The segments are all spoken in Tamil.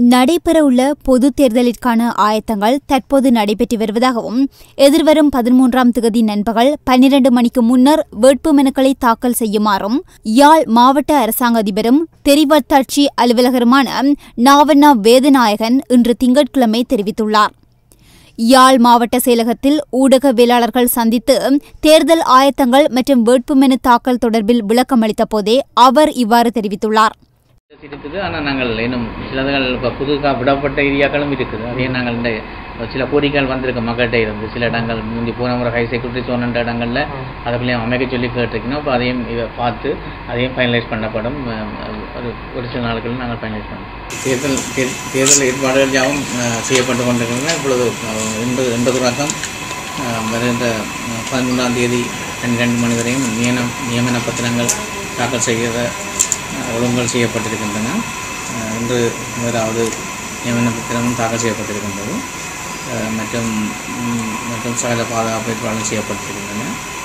நடைபெறவுள்ள பொதுத் தேர்தலிற்கான ஆயத்தங்கள் தற்போது நடைபெற்று வருவதாகவும் எதிர்வரும் பதிமூன்றாம் திகதி நண்பகல் பன்னிரண்டு மணிக்கு முன்னர் வேட்புமனுக்களை தாக்கல் செய்யுமாறும் யாழ் மாவட்ட அரசாங்க அதிபரும் தெரிவத்தாட்சி அலுவலகருமான நாவண்ணா வேதநாயகன் இன்று திங்கட்கிழமை தெரிவித்துள்ளார் யாழ் மாவட்ட செயலகத்தில் ஊடகவியலாளர்கள் சந்தித்து தேர்தல் ஆயத்தங்கள் மற்றும் வேட்புமனு தாக்கல் தொடர்பில் விளக்கமளித்த போதே அவர் இவ்வாறு தெரிவித்துள்ளார் இருக்குது ஆனால் நாங்கள் இன்னும் சிலதுகள் இப்போ புதுசாக விடப்பட்ட ஏரியாக்களும் இருக்குது அதே நாங்கள் இந்த சில கோரிக்கைகள் வந்திருக்கு மக்கள்கிட்ட இருந்து சில இடங்கள் முந்தி போன முறை ஹை செக்யூரிட்டி சோனன்ற இடங்களில் அதுக்குள்ளேயும் அமைக்க சொல்லி கேட்டிருக்கணும் இப்போ அதையும் இதை பார்த்து அதையும் ஃபைனலைஸ் பண்ணப்படும் அஹ், ஒரு ஒரு சில நாட்களில் நாங்கள் ஃபைனலைஸ் பண்ணுவோம் தேர்தல் தே- தேர்தல் ஏற்பாடுகள் யாவும் அஹ், செய்யப்பட்டு கொண்டிருக்கின்றன இப்பொழுது அஹ், எண்பது எண்பது ரகம் வருகின்ற அஹ், பதிமூன்றாம் தேதி பன்னிரெண்டு மணி வரையும் நியமனம் நியமன பத்திரங்கள் தாக்கல் செய்கிற அஹ், ஒழுங்குகள் செய்யப்பட்டிருக்கின்றன அஹ், இன்று முதலாவது நியமன பத்திரமும் தாக்கல் செய்யப்பட்டிருக்கின்றது அஹ், மற்றும் ம், மற்றும் சகல பாதுகாப்பு ஏற்பாடுகள் செய்யப்பட்டிருக்கின்றன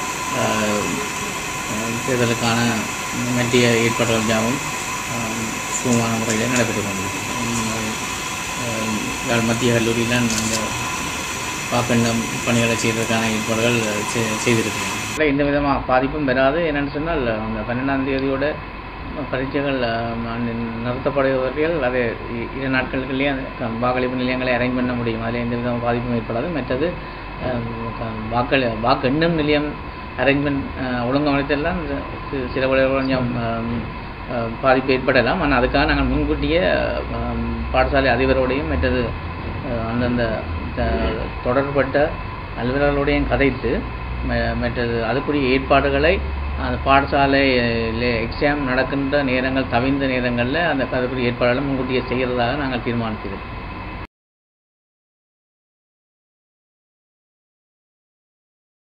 அஹ், அஹ், தேர்தலுக்கான மத்திய ஏற்பாடுகள் யாவும் அஹ், சுமூகமான முறையில் நடைபெற்று கொண்டிருக்கிறது அஹ், யாழ் மத்திய கல்லூரியில் அந்த வாக்கெண்ணம் பணிகளை செய்வதற்கான ஏற்பாடுகள் செ- செய்திருக்கிறோம் எந்த விதமாக பாதிப்பும் வராது என்னென்னு சொன்னால் அந்த பன்னெண்டாம் தேதியோட பரீட்சைகள் அஹ், நிறுத்தப்படுபவர்கள் அதை இ- இரு நாட்களுக்குள்ளேயே அந்த க- வாக்களிப்பு நிலையங்களை அரேஞ்ச் பண்ண முடியும் அதில் எந்த விதமான பாதிப்பும் ஏற்படாது மற்றது அஹ், க- வாக்களி வாக்கு எண்ணும் நிலையம் அரேஞ்ச்மெண்ட் ஒழுங்கமைத்தெல்லாம் சி- சில வழிகள் கொஞ்சம் அஹ், அஹ், பாதிப்பு ஏற்படலாம் ஆனால் அதுக்காக நாங்கள் முன்கூட்டியே அஹ், பாடசாலை அதிபரோடையும் மற்றது அஹ், அந்தந்த த- தொடர்பட்ட அலுவலர்களுடையும் கதைத்து ம- மற்றது அதுக்குரிய ஏற்பாடுகளை அந்த பாடசாலையில் எக்ஸாம் நடக்கின்ற நேரங்கள் தவிர்ந்த நேரங்களில் அந்த அதுக்குரிய ஏற்பாடுகளை முன்கூட்டியே செய்கிறதாக நாங்கள் தீர்மானித்திருக்கோம்